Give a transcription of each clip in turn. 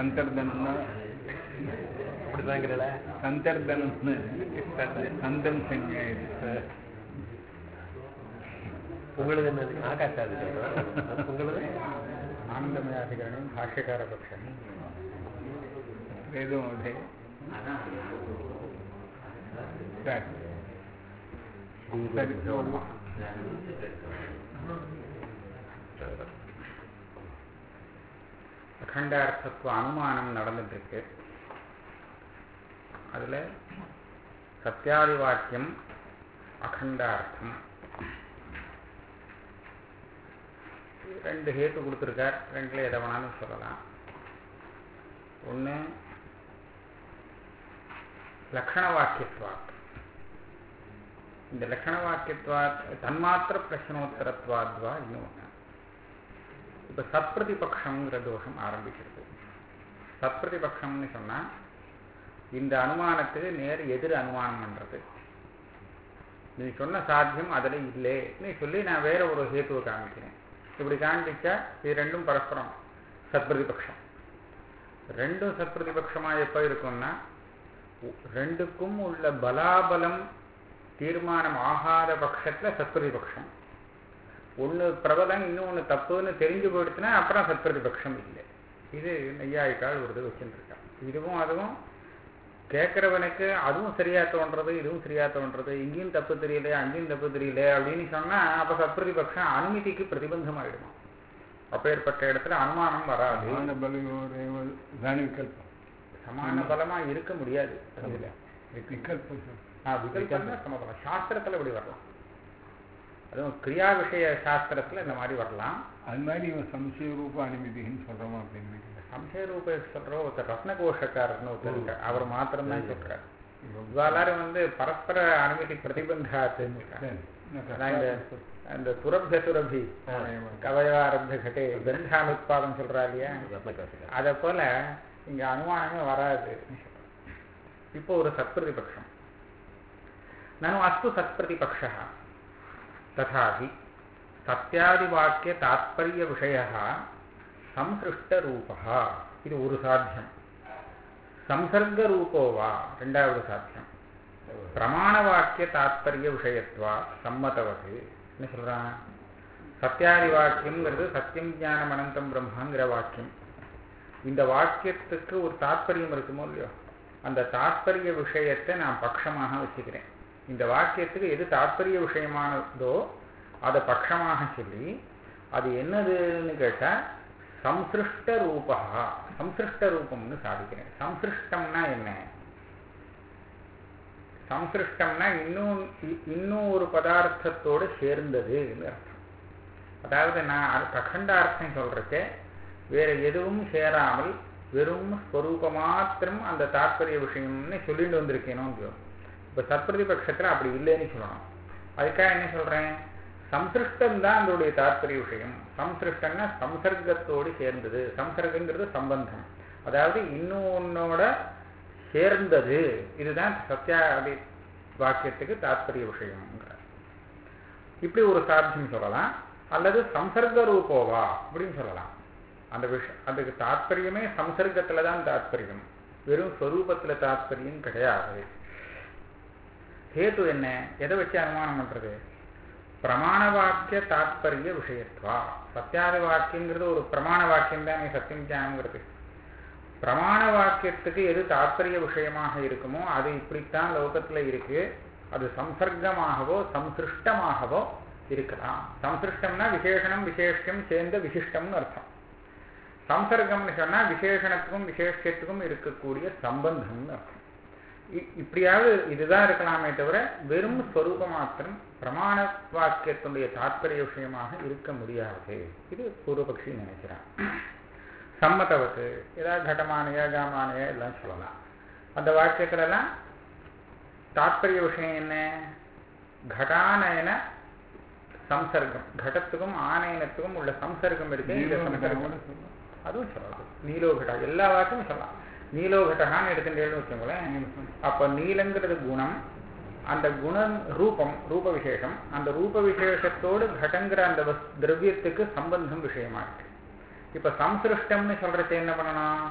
சந்தர்தனம்னா அப்படிதாங்கிறல சந்தர்தனம்னு சந்தம் சஞ்சய உங்களது என்னது ஆகாஷாது உங்களது आनन्दमयाधिकरणं भाष्यकारपक्षः वेदोमध्ये स्टार्ट् श्रीगुरुभ्यो नमः அகண்டார்த்தத்துவ அனுமானம் நடந்துட்டு இருக்கு அதுல சத்தியாதி வாக்கியம் அகண்டார்த்தம் ரெண்டு ஹேத்து கொடுத்துருக்கார் ரெண்டுல எதை வேணாலும் சொல்லலாம் ஒன்று லக்ஷண வாக்கியத்வாத் இந்த லக்ஷண வாக்கியத்வாத் தன்மாத்திர பிரச்சனோத்தரத்வாத்வா இன்னொன்று இப்போ சத்பிரதிபக்ஷங்கிற தோஷம் ஆரம்பிக்கிறது சத்பிரதிபக்ஷம்னு சொன்னால் இந்த அனுமானத்துக்கு நேர் எதிர் அனுமானம் பண்ணுறது நீ சொன்ன சாத்தியம் அதில் இல்லைன்னு சொல்லி நான் வேற ஒரு ஹேத்துவை காமிக்கிறேன் இப்படி காண்பிச்சா இது ரெண்டும் பரஸ்பரம் சத்பிரதிபக்ஷம் ரெண்டும் சத்பிரதிபக்ஷமாக எப்போ இருக்கும்னா ரெண்டுக்கும் உள்ள பலாபலம் தீர்மானம் ஆகாத பட்சத்தில் சத்பிரதிபக்ஷம் ஒன்று பிரபலம் இன்னொன்று தப்புன்னு தெரிஞ்சு போயிடுச்சுன்னா அப்புறம் சத்பிரதிபக்ஷம் இல்லை இது நெய்யாயிக்கால் ஒரு இது வச்சுருக்கா இதுவும் அதுவும் கேட்குறவனுக்கு அதுவும் சரியா தோன்றது இதுவும் சரியா தோன்றது இங்கேயும் தப்பு தெரியல அங்கேயும் தப்பு தெரியல அப்படின்னு சொன்னால் அப்போ சத்பிரதிபக்ஷம் அனுமதிக்கு பிரதிபந்தம் ஆயிடுமா அப்பேற்பட்ட இடத்துல அனுமானம் வராது मानबलयोरेव इदानीं विकल्पं சமான பலமா இருக்க முடியாது அதுல विकल्पं ஆ விகல்பம் தான் சமபலம் சாஸ்திரத்துல இப்படி வரலாம் அதுவும் கிரியா விஷய சாஸ்திரத்துல இந்த மாதிரி வரலாம் அது மாதிரி இவன் சம்சய ரூப அனுமதின்னு சொல்கிறோமா அப்படின்னு சம்சய ரூப சொல்ற ஒருத்தர் ரத்னகோஷக்காரர்னு ஒருத்தர் இருக்கார் அவர் மாத்திரம் தான் சொல்றார் இவ்வாறு வந்து பரஸ்பர அனுமதி பிரதிபந்தாத்துன்னு இருக்கார். அதான் இந்த அந்த துரப்த சுரபி கவயவாரப்த கட்டே கந்தானுத்பாதம் சொல்றா இல்லையா ரத்னகாசிகா அதை போல இங்க அனுமானமே வராது இப்போ ஒரு சத்பிரதிபக்ஷம் நனு அஸ்து சத்பிரதிபக்ஷः ததாபி சத்தியாதிவாக்கிய தாத்பரிய விஷய சம்சிருஷ்டரூபः இது ஒரு சாத்தியம் சம்சர்கரூபோ வா ரெண்டாவது சாத்தியம் பிரமாணவாக்கிய தாத்பரிய விஷயத்வா சம்மதவது என்ன சொல்றான் சத்தியாதி வாக்கியம்ங்கிறது சத்தியம் ஞானம் அனந்தம் பிரம்மாங்கிற வாக்கியம் இந்த வாக்கியத்துக்கு ஒரு தாத்பரியம் இருக்குமோ இல்லையோ அந்த தாத்பரிய விஷயத்தை நான் பட்சமாக வச்சுக்கிறேன் இந்த வாக்கியத்துக்கு எது தாத்பரிய விஷயமானதோ அதை பட்சமாக சொல்லி அது என்னதுன்னு கேட்டால் சம்சிருஷ்ட ரூபா சம்சிருஷ்ட ரூபம்னு சாதிக்கிறேன் சம்சிருஷ்டம்னா என்ன சம்சிருஷ்டம்னா இன்னும் இ- இன்னும் ஒரு பதார்த்தத்தோடு சேர்ந்ததுன்னு அர்த்தம் அதாவது நான் அது அகண்டார்த்தம் சொல்றதுக்கு வேற எதுவும் சேராமல் வெறும் ஸ்வரூப மாத்திரம் அந்த தாத்பரிய விஷயம்னு சொல்லிட்டு வந்திருக்கேனோ இல்லையோ இப்போ சத்பிரதிபட்சத்தில் அப்படி இல்லைன்னு சொல்லணும் அதுக்காக என்ன சொல்றேன் சம்சிருஷ்டம் தான் அதோடைய தாத்பரிய விஷயம் சம்சிருஷ்டம்னா சம்சர்க்கத்தோடு சேர்ந்தது சம்சர்க்கங்கிறது சம்பந்தம் அதாவது இன்னொன்னோட சேர்ந்தது இதுதான் சத்தியாதி வாக்கியத்துக்கு தாத்பரிய விஷயம்ங்கிறார் இப்படி ஒரு சாத்தியம் சொல்லலாம் அல்லது சம்சர்க்க ரூபோவா அப்படின்னு சொல்லலாம் அந்த விஷ அதுக்கு தாத்பரியமே சம்சர்க்கத்துல தான் தாத்பரியம் வெறும் ஸ்வரூபத்துல தாத்பரியம் கிடையாது ஹேது என்ன எதை வச்சு அனுமானம் பண்றது பிரமாண வாக்கிய தாத்பரிய விஷயத்வா சத்தியாதி வாக்கியங்கிறது ஒரு பிரமாண வாக்கியம் தான் சத்தியம் ஞானங்கிறது பிரமாண வாக்கியத்துக்கு எது தாத்பரிய விஷயமாக இருக்குமோ அது இப்படித்தான் லோகத்துல இருக்கு அது சம்சர்க்கமாகவோ சம்சிருஷ்டமாகவோ இருக்கலாம் சம்சிருஷ்டம்னா விசேஷணம் விசேஷம் சேர்ந்த விசிஷ்டம்னு அர்த்தம் சம்சர்க்கம்னு சொன்னா விசேஷணத்துக்கும் விசேஷத்துக்கும் இருக்கக்கூடிய சம்பந்தம்னு அர்த்தம் இ- இப்படியாவது இதுதான் இருக்கலாமே தவிர வெறும் ஸ்வரூப மாத்திரம் பிரமாண வாக்கியத்தினுடைய தாத்பரிய விஷயமாக இருக்க முடியாது இது பூர்வபக்ஷி நினைக்கிறான் சம்மதவத்து ஏதாவது கடமானையா காமானையா எல்லாம் சொல்லலாம் அந்த வாக்கியத்துலலாம் தாத்பரிய விஷயம் என்ன கடானயன சம்சர்க்கம் கடத்துக்கும் ஆனயனத்துக்கும் உள்ள சம்சர்க்கம் இருக்கு இந்த சம்சர்க்கம் அதுவும் சொல்லலாம் நீலோகடா எல்லா வாக்கியமும் சொல்லலாம் நீலோகட்டான்னு எடுத்துட்டேன்னு வச்சுக்கோங்களேன் அப்ப நீலங்கிறது குணம் அந்த குணம் ரூபம் ரூப விசேஷம் அந்த ரூப விசேஷத்தோடு கடங்கிற அந்த வஸ்- திரவியத்துக்கு சம்பந்தம் விஷயமா இருக்கு இப்ப சம்சிருஷ்டம்னு சொல்றது என்ன பண்ணணும்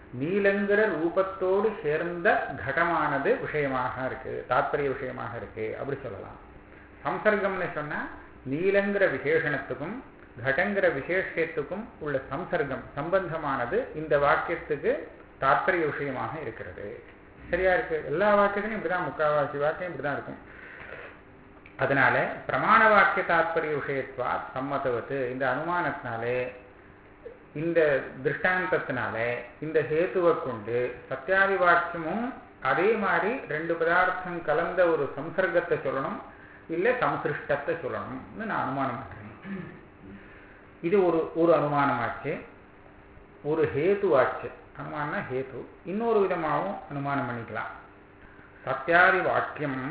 நீலங்கிற ரூபத்தோடு சேர்ந்த கடமானது விஷயமாக இருக்கு தாத்பரிய விஷயமாக இருக்கு அப்படி சொல்லலாம் சம்சர்க்கம்னு சொன்னா நீலங்கிற விசேஷணத்துக்கும் கடங்கிற விசேஷத்துக்கும் உள்ள சம்சர்க்கம் சம்பந்தமானது இந்த வாக்கியத்துக்கு தாத்பரிய விஷயமாக இருக்கிறது சரியா இருக்கு எல்லா வாக்கியத்திலும் இப்படிதான் முக்காவாசி வாக்கியம் இப்படிதான் இருக்கும் அதனால பிரமாண வாக்கிய தாத்பரிய விஷயத்துவா சம்மதவத்து இந்த அனுமானத்தினாலே இந்த திருஷ்டாந்தத்தினாலே இந்த ஹேத்துவை கொண்டு சத்தியாதி வாக்கியமும் அதே மாதிரி ரெண்டு பதார்த்தம் கலந்த ஒரு சம்சர்க்கத்தை சொல்லணும் இல்லை சம்சிருஷ்டத்தை சொல்லணும்னு நான் அனுமானம் பண்றேன் இது ஒரு ஒரு அனுமானமாச்சு ஒரு ஹேத்துவாச்சு அனுமானம்னா ஹேத்து இன்னொரு விதமாகவும் அனுமானம் பண்ணிக்கலாம் சத்தியாதி வாக்கியம்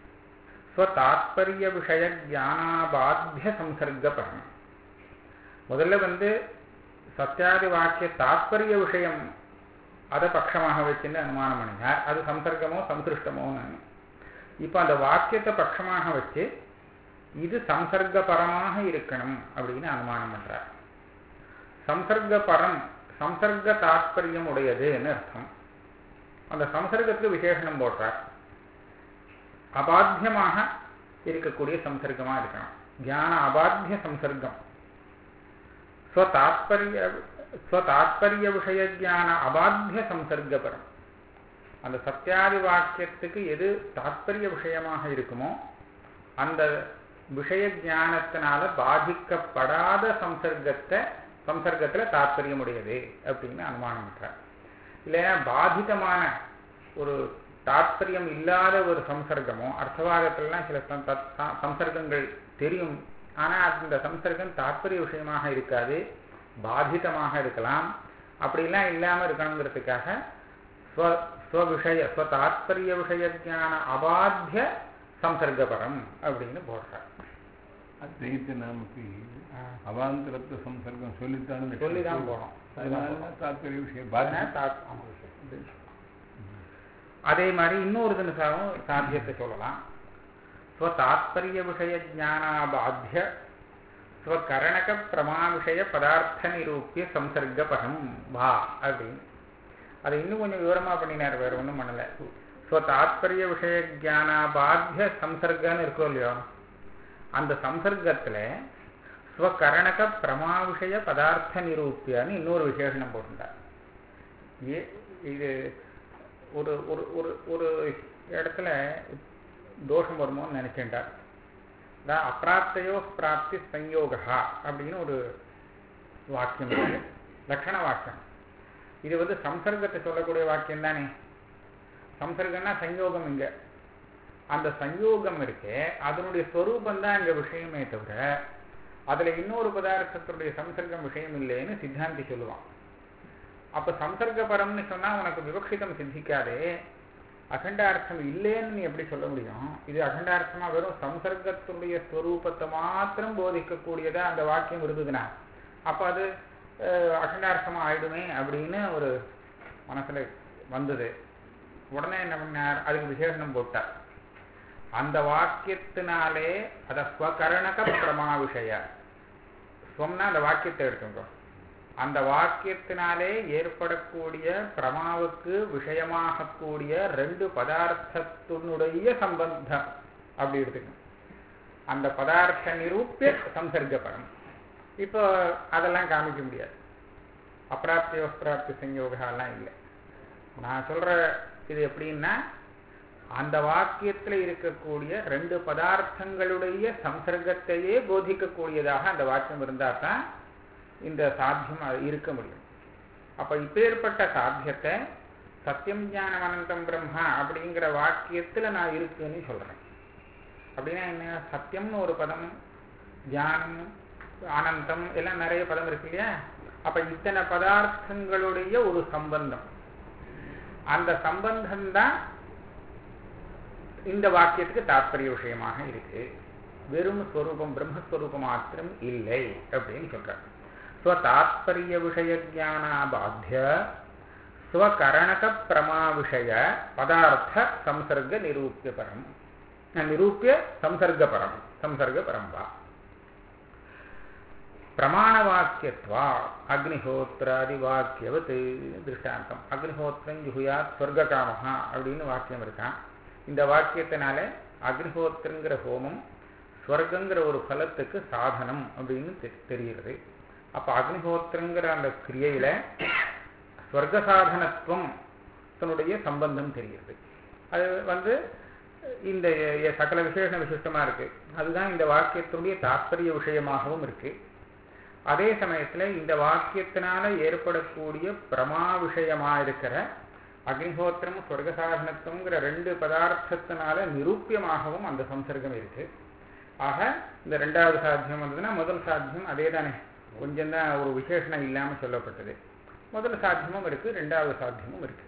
ஸ்வதாத்பரிய விஷய ஜானாபாத்திய சம்சர்க்கபரம் முதல்ல வந்து சத்தியாதி வாக்கிய தாத்பரிய விஷயம் அதை பட்சமாக வச்சுன்னு அனுமானம் பண்ணினார் அது சம்சர்க்கமோ சம்சிருஷ்டமோன்னு இப்போ அந்த வாக்கியத்தை பட்சமாக வச்சு இது சம்சர்க்கபரமாக இருக்கணும் அப்படின்னு அனுமானம் பண்றார் சம்சர்க்கபரம் சம்சர்க்க தாத்பரியம் உடையதுன்னு அர்த்தம் அந்த சம்சர்க்கத்துக்கு விசேஷனம் போடுறார் அபாத்தியமாக இருக்கக்கூடிய சம்சர்க்கமா இருக்கணும் தியான அபாத்திய சம்சர்க்கம் ஸ்வதாத்பரிய ஸ்வதாத்பரிய விஷய ஜான அபாத்திய சம்சர்க்கபரம் அந்த சத்தியாதி வாக்கியத்துக்கு எது தாத்பரிய விஷயமாக இருக்குமோ அந்த விஷய ஞானத்தினால பாதிக்கப்படாத சம்சர்க்கத்தை சம்சர்க்கத்தில் தாத்பரியம் உடையது அப்படின்னு அனுமானம் பண்றார் இல்லைன்னா பாதிதமான ஒரு தாத்பரியம் இல்லாத ஒரு சம்சர்க்கமோ அர்த்தவாதத்திலாம் சில சம்சர்க்கங்கள் தெரியும் ஆனால் அந்த சம்சர்க்கம் தாத்பரிய விஷயமாக இருக்காது பாதிதமாக இருக்கலாம் அப்படிலாம் இல்லாமல் இருக்கணுங்கிறதுக்காக ஸ்வ ஸ்வவிஷய ஸ்வதாத்பரிய விஷய ஜான அபாத்திய சம்சர்க்கபரம் அப்படின்னு போடுறார் அத்வைத்த நமக்கு அவாந்தரத்த சம்சர்க்கம் சொல்லித்தான் சொல்லிதான் போனோம் அதனால தாத்பரிய விஷயம் அதனால பாதி தாத்- ஆமா, அப்படின்னு சொல்லலாம். அதே மாதிரி இன்னொரு தினசாவும் சாத்தியத்தை சொல்லலாம் ஸ்வதாத்பரிய விஷய ஜானாபாத்திய ஸ்வகரணக பிரமா விஷய பதார்த்த நிரூபிய சம்சர்க்கபரம் வா அப்படின்னு அதை இன்னும் கொஞ்சம் விவரமா பண்ணினார் வேற ஒன்றும் பண்ணல ஸ்வதாத்பரிய விஷய ஜானாபாத்திய சம்சர்க்கன்னு இருக்கோ இல்லையோ அந்த சம்சர்க்கத்துல ஸ்வகரணக பிரமா விஷய பதார்த்த நிரூபியன்னு இன்னொரு விசேஷனம் போட்டுட்டார் ஏ இது ஒரு ஒரு ஒரு ஒரு இடத்துல தோஷம் வருமோன்னு நினைச்சேன்டார் அதான் அப்பிராப்தையோ பிராப்தி சம்யோகா அப்படின்னு ஒரு வாக்கியம் இருக்கு லட்சண வாக்கியம் இது வந்து சம்சர்க்கத்தை சொல்லக்கூடிய வாக்கியம் தானே சம்சர்க்கம்னா சம்யோகம் இங்க அந்த சம்யோகம் இருக்கே அதனுடைய ஸ்வரூபம் தான் இங்க விஷயமே தவிர அதுல இன்னொரு பதார்த்தத்துடைய சம்சர்க்கம் விஷயம் இல்லைன்னு சித்தாந்தி சொல்லுவான் அப்ப சம்சர்க்கபரம்னு சொன்னா உனக்கு விவக்ஷிதம் சித்திக்காதே அகண்டார்த்தம் இல்லைன்னு நீ எப்படி சொல்ல முடியும் இது அகண்டார்த்தமா வெறும் சம்சர்க்கத்துடைய ஸ்வரூபத்தை மாத்திரம் போதிக்கக்கூடியதா அந்த வாக்கியம் இருந்ததுன்னா அப்ப அது அஹ், அகண்டார்த்தமா ஆயிடுமே அப்படின்னு ஒரு மனசுல வந்தது உடனே என்ன பண்ணார் அதுக்கு விசேஷனம் போட்டார் அந்த வாக்கியத்தினாலே அத ஸ்வகரணக பிரமா விஷய ஸ்வம்னா அந்த வாக்கியத்தை எடுத்துங்க அந்த வாக்கியத்தினாலே ஏற்படக்கூடிய பிரமாவுக்கு விஷயமாகக்கூடிய ரெண்டு பதார்த்தத்தினுடைய சம்பந்தம் அப்படி எடுத்துக்கணும் அந்த பதார்த்த நிரூபிய சம்சர்க்கப்படும் இப்போ அதெல்லாம் காமிக்க முடியாது அப்பிராப்தி வஸ்திராப்தி சங்கயோகெல்லாம் இல்லை நான் சொல்ற இது எப்படின்னா அந்த வாக்கியத்தில் இருக்கக்கூடிய ரெண்டு பதார்த்தங்களுடைய சம்சர்க்கத்தையே போதிக்கக்கூடியதாக அந்த வாக்கியம் இருந்தால் தான் இந்த சாத்தியம் அது இருக்க முடியும் அப்ப இப்பேற்பட்ட சாத்தியத்தை சத்தியம் ஞானம் அனந்தம் பிரம்மா அப்படிங்கிற வாக்கியத்துல நான் இருக்குன்னு சொல்றேன் அப்படின்னா என்ன சத்தியம்னு ஒரு பதம் தியானம் அனந்தம் எல்லாம் நிறைய பதம் இருக்கு இல்லையா அப்ப இத்தனை பதார்த்தங்களுடைய ஒரு சம்பந்தம் அந்த சம்பந்தம் தான் இந்த வாக்கியத்துக்கு தாற்பரிய விஷயமாக இருக்கு வெறும் ஸ்வரூபம் பிரம்மஸ்வரூபம் மாத்திரம் இல்லை அப்படின்னு சொல்றார் ஸ்வதாத்பரிய விஷய ஜானாபாத்திய ஸ்வகரணக பிரமா விஷய பதார்த்த சம்சர்க நிரூபிய பரம் நிரூபிய சம்சர்க பரம் சம்சர்க பரம் வா பிரமாண வாக்கியத்வா அக்னிஹோத்திராதி வாக்கியவத் திருஷ்டாந்தம் அக்னிஹோத்திரம் ஜுகுயாத் சொர்க்ககாமஹா அப்படின்னு வாக்கியம் இருக்கான் இந்த வாக்கியத்தினால அக்னிஹோத்திரங்கிற ஹோமம் ஸ்வர்க்கங்கிற ஒரு பலத்துக்கு சாதனம் அப்படின்னு தெ- தெரிகிறது அப்ப அக்னிஹோத்திரங்கிற அந்த கிரியையில ஸ்வர்க்க சாதனத்துவம் தன்னுடைய சம்பந்தம் தெரிகிறது அது வந்து இந்த எ- சகல விசேஷ விசிஷ்டமா இருக்கு அதுதான் இந்த வாக்கியத்தினுடைய தாற்பரிய விஷயமாகவும் இருக்கு அதே சமயத்துல இந்த வாக்கியத்தினால ஏற்படக்கூடிய பிரமா விஷயமா இருக்கிற அக்னிஹோத்திரம் சொர்க்க சாதனத்துவங்கிற ரெண்டு பதார்த்தத்தினால நிரூபியமாகவும் அந்த சம்சர்க்கம் இருக்கு ஆக இந்த ரெண்டாவது சாத்தியம் வந்ததுன்னா முதல் சாத்தியம் அதே தானே கொஞ்சம் தான் ஒரு விசேஷணம் இல்லாம சொல்லப்பட்டது முதல் சாத்தியமும் இருக்கு ரெண்டாவது சாத்தியமும் இருக்கு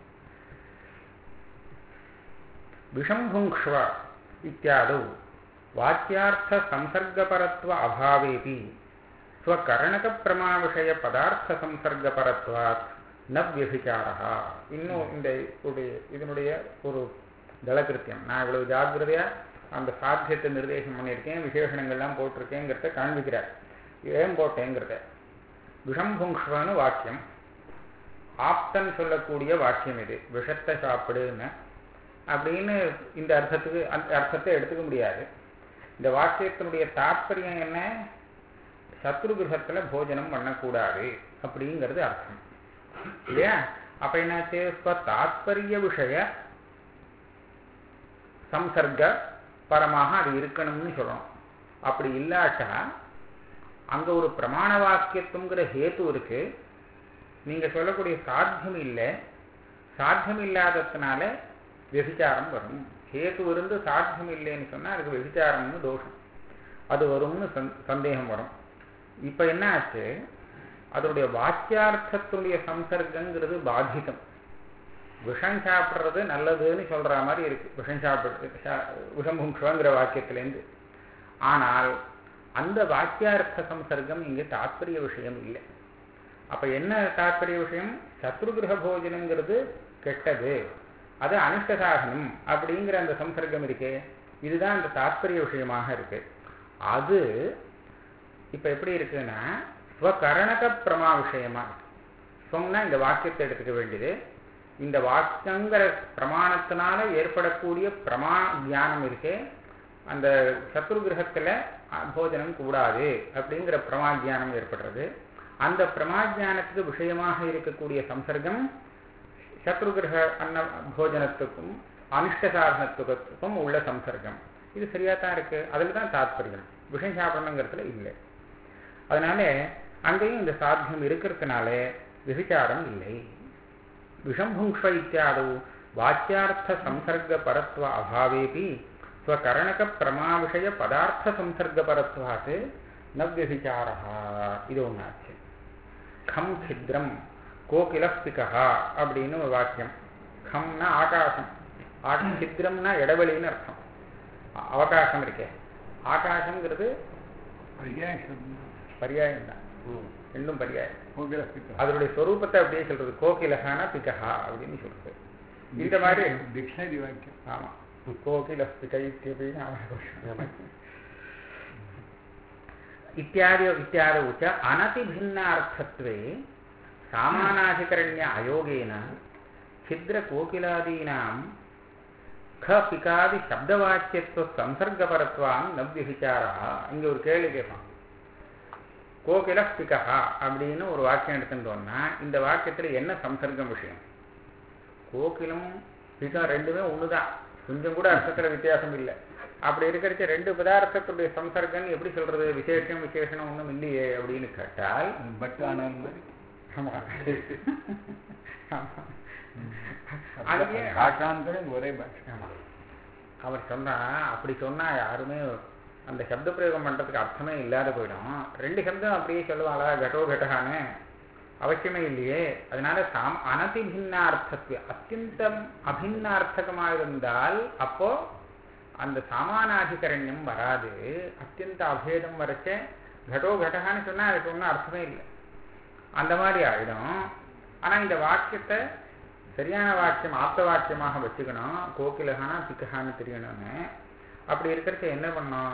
விஷம்புங்க்ஷ்வ இத்தியாதौ வாக்கியார்த்த சம்சர்கபரத்வ அபாவேபி ஸ்வகரணகப்பிரமாவிஷய பதார்த்த சம்சர்கபரத்வாத் ந வியபிச்சாரா இன்னும் இந்த உடைய இதனுடைய ஒரு தளகிருத்தியம் நான் இவ்வளவு ஜாக்கிரதையா அந்த சாத்தியத்தை நிர்தேசம் பண்ணியிருக்கேன் விசேஷணங்கள்லாம் போட்டிருக்கேங்கிறத காண்பிக்கிறார் ஏன் போட்டேங்கிறத விஷம்புங்ஷ்வன்னு வாக்கியம் ஆப்தன் சொல்லக்கூடிய வாக்கியம் இது விஷத்தை சாப்பிடுன்னு அப்படின்னு இந்த அர்த்தத்துக்கு அந்த அர்த்தத்தை எடுத்துக்க முடியாது இந்த வாக்கியத்தினுடைய தாற்பயம் என்ன சத்ரு கிரகத்துல போஜனம் பண்ணக்கூடாது அப்படிங்கிறது அர்த்தம் இல்லையா அப்ப என்னாச்சு இப்ப தாத்பரிய விஷய சம்சர்க பரமாக அது இருக்கணும்னு சொல்லணும் அப்படி இல்லாட்டா அங்க ஒரு பிரமாண வாக்கியத்துங்கிற ஹேத்து இருக்கு நீங்க சொல்லக்கூடிய சாத்தியம் இல்லை சாத்தியம் இல்லாததுனால வெபிச்சாரம் வரும் ஹேத்து இருந்து சாத்தியம் இல்லைன்னு சொன்னா அதுக்கு வெபிச்சாரம்னு தோஷம் அது வரும்னு சந்- சந்தேகம் வரும் இப்ப என்ன ஆச்சு அதனுடைய வாக்கியார்த்தத்துடைய சம்சர்க்கங்கிறது பாதிதம் விஷம் சாப்பிட்றது நல்லதுன்னு சொல்ற மாதிரி இருக்கு விஷம் சாப்பிடு சா- விஷம்புங்ஷங்கிற வாக்கியத்திலேருந்து ஆனால் அந்த வாக்கியார்த்த சம்சர்க்கம் இங்கே தாத்பரிய விஷயம் இல்லை அப்ப என்ன தாத்பரிய விஷயம் சத்ருகிரக போஜனங்கிறது கெட்டது அது அனிஷ்ட சாதனம் அப்படிங்கிற அந்த சம்சர்க்கம் இருக்கே இதுதான் அந்த தாத்பரிய விஷயமாக இருக்கு அது இப்ப எப்படி இருக்குன்னா ஸ்வகரணக பிரமா விஷயமா இருக்கு சொன்னா இந்த வாக்கியத்தை எடுத்துக்க வேண்டியது இந்த வாக்கியங்கிற பிரமாணத்தினால ஏற்படக்கூடிய பிரமா ஞானம் இருக்கே அந்த சத்ரு கிரகத்துல அஹ், போஜனம் கூடாது அப்படிங்கிற பிரமா ஞானம் ஏற்படுறது அந்த பிரமா ஞானத்துக்கு விஷயமாக இருக்கக்கூடிய சம்சர்க்கம் சத்ருகிரக அன்ன போஜனத்துக்கும் அனிஷ்ட சாதனத்துக்கும் உள்ள சம்சர்க்கம் இது சரியா தான் இருக்கு அதில் தான் தாத்பரியம் விஷயம் சாப்பிடணுங்கிறதுல இல்லை அதனால அங்கேயும் இந்த சாத்தியம் இருக்கிறதுனால விபிச்சாரம் இல்லை விஷம்புங்ஷ இத்தியாதோ வாக்கியார்த்த சம்சர்க பரத்வ அபாவேபி ஸ்வகரணக பிரமா விஷய பதார்த்த சம்சர்க பரத்வாத் ந விபிச்சாரா இது ஒன்றாச்சு கம் சித்ரம் கோகிலஸ்திகா அப்படின்னு ஒரு வாக்கியம் கம்னா ஆகாசம் ஆ- சித்ரம்னா இடைவெளின்னு அர்த்தம் அ- அவகாசம் இருக்கே ஆகாசங்கிறது பரியாயம் தான் ம். ரெண்டும் பரியாயம் கோகிலஸ்திகா. அதனுடைய சொரூபத்தை அப்படியே சொல்றது கோகிலகான பிகஹா அப்படின்னு சொல்றது இந்த மாதிரி டிக்ஷனரி வாக்கியம் ஆமா கோகிலஸ்திகை இத்தியபின்னு ஆமா. इत्यादि इत्यादौ च अनतिभिन्नार्थत्वे सामानाधिकरण्य अयोगेन छिद्रकोकिलादीनां ख पिकादि शब्दवाच्यत्व संसर्गपरत्वान् न व्यभिचारः இங்க ஒரு கேள்வி கேட்பான் கோகில பிகஹா அப்படின்னு ஒரு வாக்கியம் எடுத்துட்டோம்னா இந்த வாக்கியத்துல என்ன சம்சர்க்கம் விஷயம் கோகிலம் பிகம் ரெண்டுமே ஒண்ணுதான் கொஞ்சம் கூட அர்த்தத்துல வித்தியாசம் இல்லை அப்படி இருக்கிறச்ச ரெண்டு பதார்த்தத்துடைய சம்சர்க்கம் எப்படி சொல்றது விசேஷம் விசேஷம் ஒண்ணும் இல்லையே அப்படின்னு கேட்டால் பட் ஆனால் மாதிரி ஆமா. ஆமா. அங்கேயே பாஷாந்தரம் ஒரே பாஷை ஆமா. அவர் சொன்னா அப்படி சொன்னா யாருமே அந்த சப்த பிரயோகம் பண்றதுக்கு அர்த்தமே இல்லாத போயிடும் ரெண்டு சப்தம் அப்படியே சொல்லுவாங்களா கடோ கடகான்னு அவசியமே இல்லையே அதனால சாம் அனதிபின்னார்த்தத்து அத்தியந்தம் அபின்னார்த்தகமா இருந்தால் அப்போ அந்த சாமானாதிகரண்யம் வராது அத்தியந்த அபேதம் வரைச்ச கடோ கடகான்னு சொன்னா அதுக்கு ஒன்றும் அர்த்தமே இல்லை அந்த மாதிரி ஆயிடும் ஆனா இந்த வாக்கியத்தை சரியான வாக்கியம் ஆப்த வாக்கியமாக வச்சுக்கணும் கோகிலகானா பிக்கஹான்னு தெரியணும்னு அப்படி இருக்கிறச்ச என்ன பண்ணோம்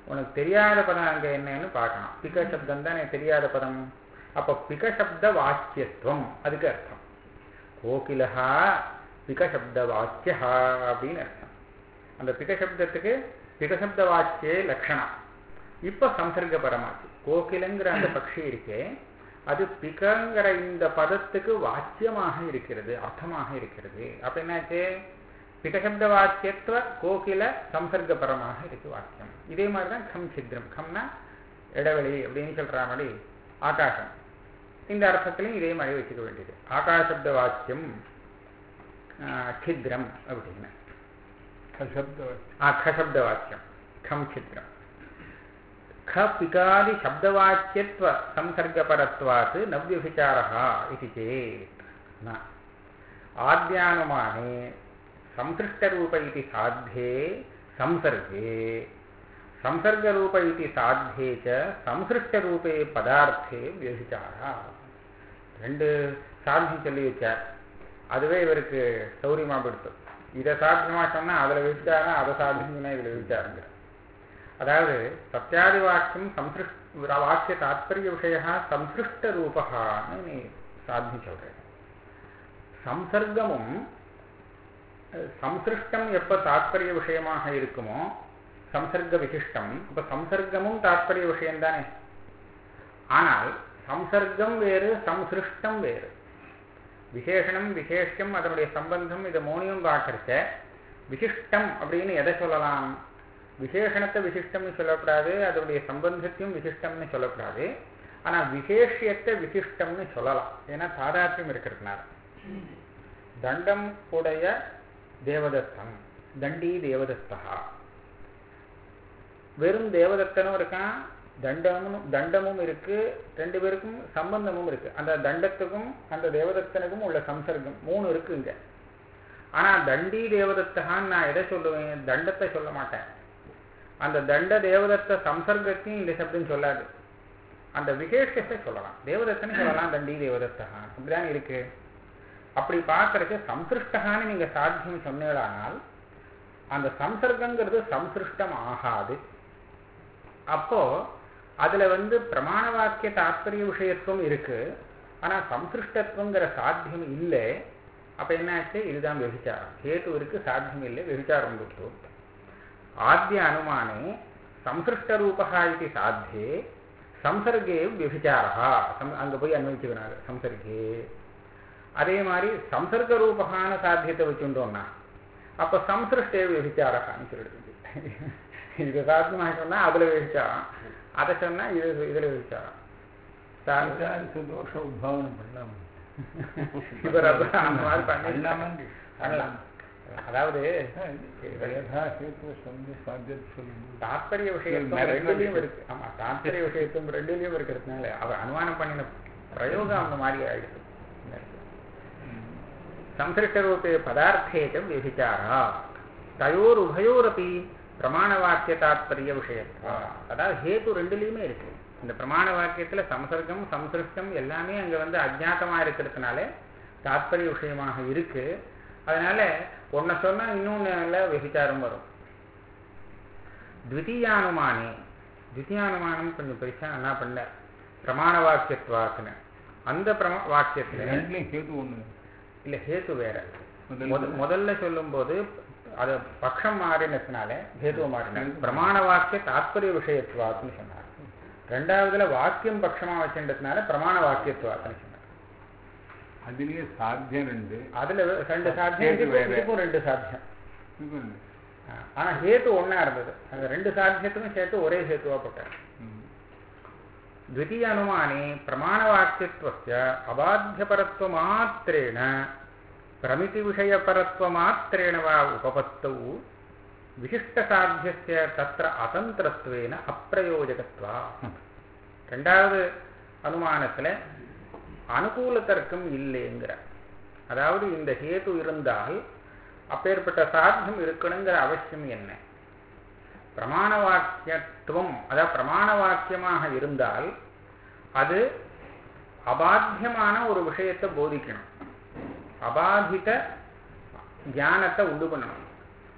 உனக்கு தெரியாத பதம் அங்கே என்னன்னு பார்க்கணும் பிக சப்தம் தானே தெரியாத பதம் அப்போ பிகசப்த வாக்கியத்துவம் அதுக்கு அர்த்தம் கோகிலஹா பிகசப்த வாக்கியா அப்படின்னு அர்த்தம் அந்த பிகசப்தத்துக்கு பிகசப்த வாக்கியே லட்சணம் இப்போ சம்சர்க்கபரமாச்சு கோகிலங்கிற அந்த பட்சி இருக்கே அது பிகங்கிற இந்த பதத்துக்கு வாக்கியமாக இருக்கிறது அர்த்தமாக இருக்கிறது அப்ப என்னாச்சு பிகசப்த வாக்கியத்துவ கோகில சம்சர்க்கபரமாக இருக்கு வாக்கியம் இதே மாதிரி தான் கம் சித்ரம் கம்னா இடைவெளி அப்படின்னு சொல்ற மாதிரி ஆகாசம் இந்த அர்த்தத்திலையும் இதே மாதிரி வச்சுக்க வேண்டியது ஆகாசப்த வாக்கியம் சித்ரம் அப்படின்னு கசப்த ஆசப்த வாக்கியம் கம் சித்ரம் ख पिकादि शब्दवाच्यत्व संसर्गपरत्वात् न व्यभिचारः इति चेत् न आद्यानुमाने संसृष्टरूप इति साध्ये संसर्गे संसर्गरूप इति साध्ये च संसृष्टरूपे पदार्थे व्यभिचारः ரெண்டு சாத்தியம் சொல்லி வச்சார் அதுவே இவருக்கு சௌரியமா போடுத்து இதை சாத்தியமா சொன்னா அதுல விசாரம் அதை சாத்தியம்னா இதுல விசாரங்கிற அதாவது சத்தியாதி வாக்கியம் சம்சிருஷ்ட வாக்கிய தாத்பரிய விஷய சம்சிருஷ்ட ரூபகான்னு நீ சாத்தியம் சொல்ற சம்சர்க்கமும் சம்சிருஷ்டம் எப்ப தாத்பரிய விஷயமாக இருக்குமோ சம்சர்க்க விசிஷ்டம் அப்ப சம்சர்க்கமும் தாத்பரிய விஷயம் தானே ஆனால் சம்சர்க்கம் வேறு சம்சிருஷ்டம் வேறு விசேஷனம் விசேஷம் அதனுடைய சம்பந்தம் இதை மூணையும் பார்க்கறச்ச விசிஷ்டம் அப்படின்னு எதை சொல்லலாம் விசேஷணத்தை விசிஷ்டம்னு சொல்லக்கூடாது அதனுடைய சம்பந்தத்தையும் விசிஷ்டம்னு சொல்லக்கூடாது ஆனா விசேஷியத்தை விசிஷ்டம்னு சொல்லலாம் ஏன்னா தாதாத்மியம் இருக்கிறதுனால தண்டம் உடைய தேவதத்தம் தண்டி தேவதத்தா வெறும் தேவதத்தனும் இருக்கான் தண்டமும் தண்டமும் இருக்கு ரெண்டு பேருக்கும் சம்பந்தமும் இருக்கு அந்த தண்டத்துக்கும் அந்த தேவதத்தனுக்கும் உள்ள சம்சர்க்கம் மூணு இருக்கு இங்க ஆனா தண்டி தேவதத்தகான்னு நான் எதை சொல்லுவேன் தண்டத்தை சொல்ல மாட்டேன் அந்த தண்ட தேவதத்த சம்சர்க்கத்தையும் இந்த சப்தம் சொல்லாது அந்த விசேஷத்தை சொல்லலாம் தேவதத்தனை சொல்லலாம் தண்டி தேவதத்தகா அப்படிதான் இருக்கு அப்படி பார்க்கறதுக்கு சம்சிருஷ்டகான்னு நீங்க சாத்தியம் சொன்னீங்களானால் அந்த சம்சர்க்கங்கிறது சம்சிருஷ்டம் ஆகாது அப்போ அதுல வந்து பிரமாண வாக்கிய தாத்பரிய விஷயத்துவம் இருக்கு ஆனா சம்சிருஷ்டத்துவங்கிற சாத்தியம் இல்லை அப்ப என்னாச்சு இதுதான் வெகுச்சாரம் கேத்து இருக்கு சாத்தியம் இல்லை வெகுச்சாரம் கொடுத்து ஆத்திய அனுமானே சம்சிருஷ்டரூபா இது சாத்தியே சம்சர்கே விபிச்சாரா சம் அங்க போய் அன்வயிச்சுக்கிறாங்க சம்சர்கே அதே மாதிரி சம்சர்க ரூபகான சாத்தியத்தை வச்சுட்டோம்னா அப்ப சம்சிருஷ்டே விபிச்சாரகான்னு சொல்லிடுது இது சாத்தியமாக சொன்னா அதுல விபிச்சாரம் அதை சொன்னா இது இதுல விபிச்சாரம் விசாரித்து தோஷ உத்பாவனம் பண்ணலாம் இவர் அதான் அந்த மாதிரி பண்ணி பண்ணலாமல் பண்ணலாம் அதாவது யதா ஹேத்துவ சந்தி சாத்தியத்தை சொல்லும்போது தாத்பரிய விஷயத்தும் மிரட்டல் ரெண்டுலயும் விஷயம். இருக்கு ஆமா தாத்பரிய விஷயத்தும் ரெண்டுலயும் இருக்கிறதுனால அவர் அனுமானம் பண்ணின பிரயோகம் அந்த மாதிரி ஆயிடுது இந்த இடத்துல. संसृष्टरूपे पदार्थे च व्यभिचारा தயோருபயோரப்பி பிரமாண வாக்கிய தாத்பரிய விஷயத்தா அதாவது ஹேத்து ரெண்டுலேயுமே இருக்கு இந்த பிரமாண வாக்கியத்துல சம்சர்க்கம் சம்சிருஷ்டம் எல்லாமே அங்க வந்து அஜ்ஞாத்தமா இருக்கிறதுனால தாத்பரிய விஷயமாக இருக்கு அதனால ஒன்ன சொன்னா இன்னொன்னுல விபிச்சாரம் வரும் த்விதீயானுமானே த்விதீயானுமானம் கொஞ்சம் பெருசா என்ன பண்ண பிரமாண வாக்கியத்வாக்குன்னு அந்த பிரமா வாக்கியத்துல ரெண்டுலையும் ஹேத்து ஒண்ணு இல்ல ஹேத்து வேற முதல்ல- முத- முதல்ல சொல்லும்போது அது பக்ஷம் மாறினதுனால ஹேத்துவ மாறினார் பிரமாண வாக்கிய தாத்பரிய விஷயத்துவாக்குன்னு சொன்னார் ரெண்டாவதுல வாக்கியம் பட்சமா வச்சுன்றதுனால பிரமாண வாக்கியத்துவாக்குன்னு சொன்னார் அதுலயே சாத்தியம் ரெண்டு அதுல ரெண்டு சாத்தியம் ஹேத்து இதுக்கும் வேற. இதுக்கும் ரெண்டு சாத்தியம் இது ஒண்ணு. ஆ, ஆனா ஹேத்து ஒண்ணா இருந்தது அந்த ரெண்டு சாத்தியத்துக்கும் சேர்த்து ஒரே ஹேத்துவா போட்டார் ம். द्वितीय अनुमाने प्रमाणवाक्यत्वस्य अबाध्यपरत्वमात्रेण प्रमितिविषयपरत्वमात्रेण वा उपपत्तौ विशिष्टसाध्यस्य तत्र अतन्त्रत्वेन अप्रयोजकत्वा ரெண்டாவது அனுமானத்துல அனுகூல தர்க்கம் இல்லைங்கிற அதாவது இந்த ஹேது இருந்தால் அப்பேற்பட்ட சாத்தியம் இருக்கணுங்கிற அவசியம் என்ன பிரமாண வாக்கியத்துவம் அதாவது பிரமாண வாக்கியமாக இருந்தால் அது அபாத்தியமான ஒரு விஷயத்தை போதிக்கணும் அபாதித ஞானத்தை உண்டு பண்ணணும்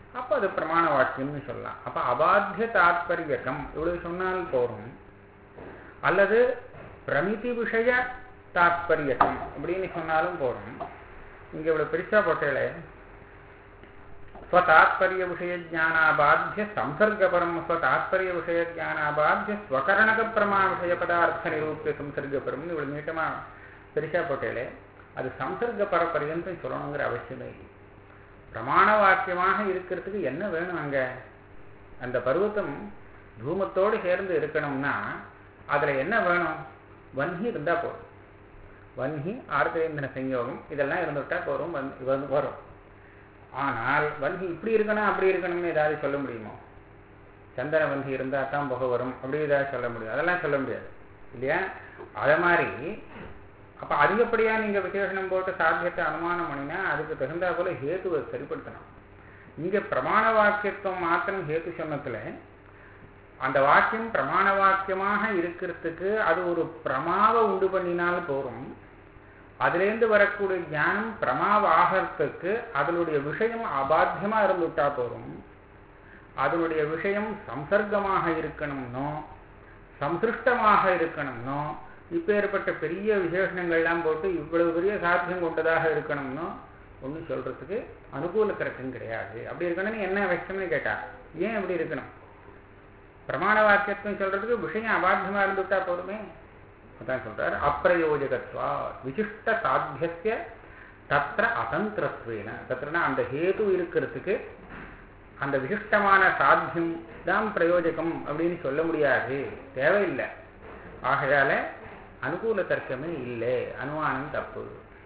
அப்போ அது பிரமாண வாக்கியம்னு சொல்லலாம் அப்போ அபாத்திய தாத்பரியகம் இவ்வளவு சொன்னால் போரும் அல்லது பிரமிதி விஷய தாத்பரியகம் அப்படின்னு சொன்னாலும் போரும் இங்க இவ்வளவு பெருசா போட்டேளே ஸ்வதாத்பரிய விஷய ஜானாபாத்திய சம்சர்கபரம் ஸ்வதாத்பரிய விஷய ஜானாபாத்திய ஸ்வகரணக பிரமா விஷய பதார்த்த நிரூபிய சம்சர்கபரம்னு இவ்வளவு நீட்டமா பெருசா போட்டேளே அது சம்சர்க பரப்பரியந்தம் சொல்லணுங்கிற அவசியமே இல்லை பிரமாண வாக்கியமாக இருக்கிறதுக்கு என்ன வேணும் அங்க அந்த பருவத்தம் தூமத்தோடு சேர்ந்து இருக்கணும்னா அதுல என்ன வேணும் வன்ஹி இருந்தா போதும் வன்ஹி ஆர்த்தேந்திர சஞ்யோகம் இதெல்லாம் இருந்துவிட்டா போதும் வந்து வந்து வரும் ஆனால் வன்ஹி இப்படி இருக்கணும் அப்படி இருக்கணும்னு ஏதாவது சொல்ல முடியுமோ சந்தன வன்ஹி இருந்தா தான் புகை வரும் அப்படி ஏதாவது சொல்ல முடியும் அதெல்லாம் சொல்ல முடியாது இல்லையா அதை மாதிரி அப்ப அதிகப்படியா நீங்க விசேஷனம் போட்டு சாத்தியத்தை அனுமானம் பண்ணினா அதுக்கு தகுந்தா போல ஹேத்துவை சரிப்படுத்தணும் இங்க பிரமாண வாக்கியத்துவம் மாத்திரம் ஹேத்து சொன்னத்துல அந்த வாக்கியம் பிரமாண வாக்கியமாக இருக்கிறதுக்கு அது ஒரு பிரமாவை உண்டு பண்ணினால் போரும் அதுலேருந்து வரக்கூடிய ஞானம் பிரமாவ ஆகிறதுக்கு அதனுடைய விஷயம் அபாத்தியமா இருந்துட்டா போரும் அதனுடைய விஷயம் சம்சர்க்கமாக இருக்கணும்னோ சம்சிருஷ்டமாக இருக்கணும்னோ இப்பேற்பட்ட பெரிய விசேஷணங்கள்லாம் போட்டு இவ்வளவு பெரிய சாத்தியம் கொண்டதாக இருக்கணும்னோ ஒன்றும் சொல்றதுக்கு அனுகூல தரக்கும் கிடையாது அப்படி இருக்கணும்னு என்ன விஷயம்னு கேட்டா ஏன் அப்படி இருக்கணும் பிரமாண வாக்கியத்துவம் சொல்றதுக்கு விஷயம் அபாத்தியமா இருந்துட்டா போதுமே அதான் சொல்றாரு அப்பிரயோஜகத்வா விசிஷ்ட சாத்தியத்திய தத்திர அசந்திரத்வேன தத்திரனா அந்த ஹேது இருக்கிறதுக்கு அந்த விசிஷ்டமான சாத்தியம் தான் பிரயோஜகம் அப்படின்னு சொல்ல முடியாது தேவையில்லை ஆகையால அனுகூல தர்க்கமே இல்லை அனுமானம் தப்பு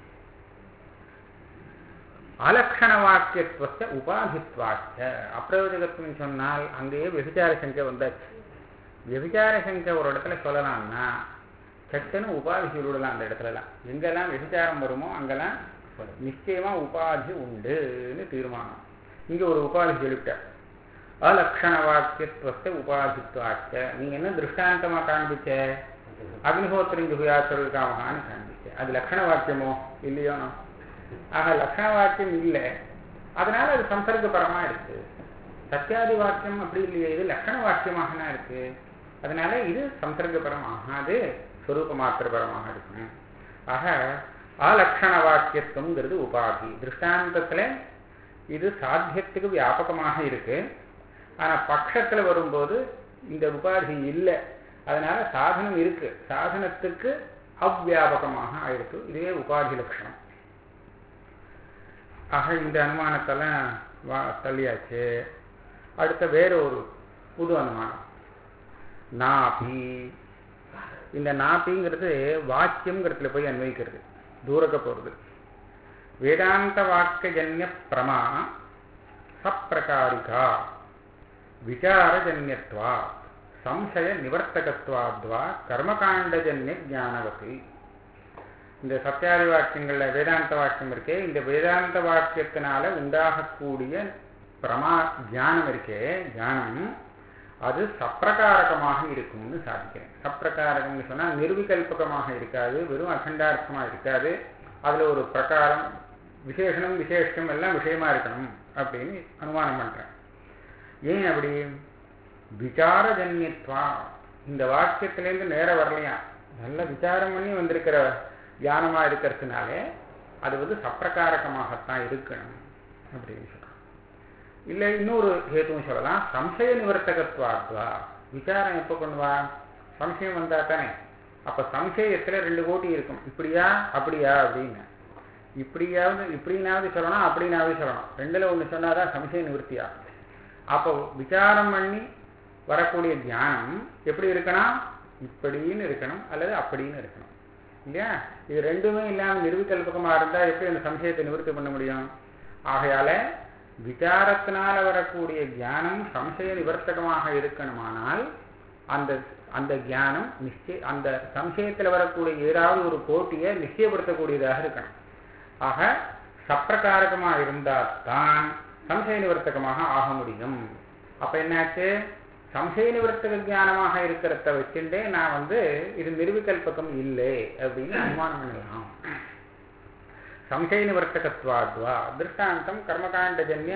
அலக்ஷண வாக்கியத்துவத்தை உபாதித்வாச்ச அப்பிரயோஜகத்துவம் சொன்னால் அங்கேயே விபச்சார சங்கை வந்தாச்சு விபச்சார சங்கை ஒரு இடத்துல சொல்லலாம்னா சட்டுன்னு உபாதி சொல்லிவிடலாம் அந்த இடத்துலலாம் எங்கெல்லாம் விபச்சாரம் வருமோ அங்கெல்லாம் நிச்சயமா உபாதி உண்டுன்னு தீர்மானம் இங்க ஒரு உபாதி சொல்லிவிட்டார் அலக்ஷண வாக்கியத்துவத்தை உபாதித்வாச்ச நீங்க என்ன திருஷ்டாந்தமா காண்பிச்ச அக்னிஹோத்திரம் ஜுகுயா சொல்லிருக்காமகான்னு காண்பிச்ச அது லக்ஷண வாக்கியமோ இல்லையோ ஆக லக்ஷண வாக்கியம் இல்லை அதனால அது சம்சர்க்கபரமா இருக்கு சத்தியாதி வாக்கியம் அப்படி இல்லையே இது லக்ஷண வாக்கியமாக இருக்கு அதனால இது சம்சர்க்கபரம் ஆகாது ஸ்வரூப மாத்திரபரமாக இருக்கும் ஆக அலக்ஷண வாக்கியத்துவங்கிறது உபாதி திருஷ்டாந்தத்துல இது சாத்தியத்துக்கு வியாபகமாக இருக்கு ஆனா பட்சத்துல வரும்போது இந்த உபாதி இல்லை அதனால சாதனம் இருக்கு சாதனத்துக்கு அவ்வியாபகமாக ஆயிருக்கு இதுவே உபாதி லட்சணம் ஆக இந்த அனுமானத்தெல்லாம் வா தள்ளியாச்சு அடுத்த வேற ஒரு புது அனுமானம் நாபி இந்த நாபிங்கிறது வாக்கியம்ங்கிறதுல போய் அன்வயிக்கிறது தூரக்க போறது வேதாந்த வாக்கியஜன்ய பிரமா சப்பிரகாரிகா விசாரஜன்யத்வா சம்சய நிவர்த்தகத்வாத்வா கர்மகாண்டஜன்ய ஜானவதி இந்த சத்தியாதி வாக்கியங்கள்ல வேதாந்த வாக்கியம் இருக்கே இந்த வேதாந்த வாக்கியத்தினால உண்டாகக்கூடிய பிரமா தியானம் இருக்கே தியானம் அது சப்பிரகாரகமாக இருக்கும்னு சாதிக்கிறேன் சப்பிரகாரகம்னு சொன்னா நிர்விகல்பகமாக இருக்காது வெறும் அகண்டார்த்தமா இருக்காது அதுல ஒரு பிரகாரம் விசேஷனம் விசேஷம் எல்லாம் விஷயமா இருக்கணும் அப்படின்னு அனுமானம் பண்றேன் ஏன் அப்படி விசாரஜன்யத்வா இந்த வாக்கியத்திலேருந்து நேர வரலையா நல்ல விசாரம் பண்ணி வந்திருக்கிற தியானமா இருக்கிறதுனாலே அது வந்து சப்பிரகாரகமாகத்தான் இருக்கணும் அப்படின்னு சொல்றான் இல்லை இன்னொரு ஹேத்துவும் சொல்லலாம் சம்சய நிவர்த்தகத்வாத்வா விசாரம் எப்போ பண்ணுவா சம்சயம் வந்தா தானே அப்ப சம்சயத்துல ரெண்டு கோட்டி இருக்கும் இப்படியா அப்படியா அப்படின்னு இப்படியாவது இப்படினாவது சொல்லணும் அப்படின்னாவது சொல்லணும் ரெண்டுல ஒண்ணு சொன்னாதான் சம்சய நிவர்த்தியா அப்போ விசாரம் பண்ணி வரக்கூடிய தியானம் எப்படி இருக்கணும் இப்படின்னு இருக்கணும் அல்லது அப்படின்னு இருக்கணும் இல்லையா இது ரெண்டுமே இல்லாம நிர்விகல்பகமா இருந்தா எப்படி அந்த சம்சயத்தை நிவர்த்தி பண்ண முடியும் ஆகையால விசாரத்தினால வரக்கூடிய தியானம் சம்சய நிவர்த்தகமாக இருக்கணுமானால் அந்த அந்த தியானம் நிச்சய அந்த சம்சயத்துல வரக்கூடிய ஏதாவது ஒரு போட்டியை நிச்சயப்படுத்தக்கூடியதாக இருக்கணும் ஆக சப்பிரகாரகமா இருந்தால்தான் சம்சய நிவர்த்தகமாக ஆக முடியும் அப்ப என்னாச்சு சம்சய நிவர்த்தக ஞானமாக இருக்கிறத வச்சுட்டே நான் வந்து இது நிர்விகல்பகம் இல்லை அப்படின்னு அனுமானம் பண்ணலாம் சம்சய நிவர்த்தகத்வாத்வா திருஷ்டாந்தம் கர்மகாண்டஜன்ய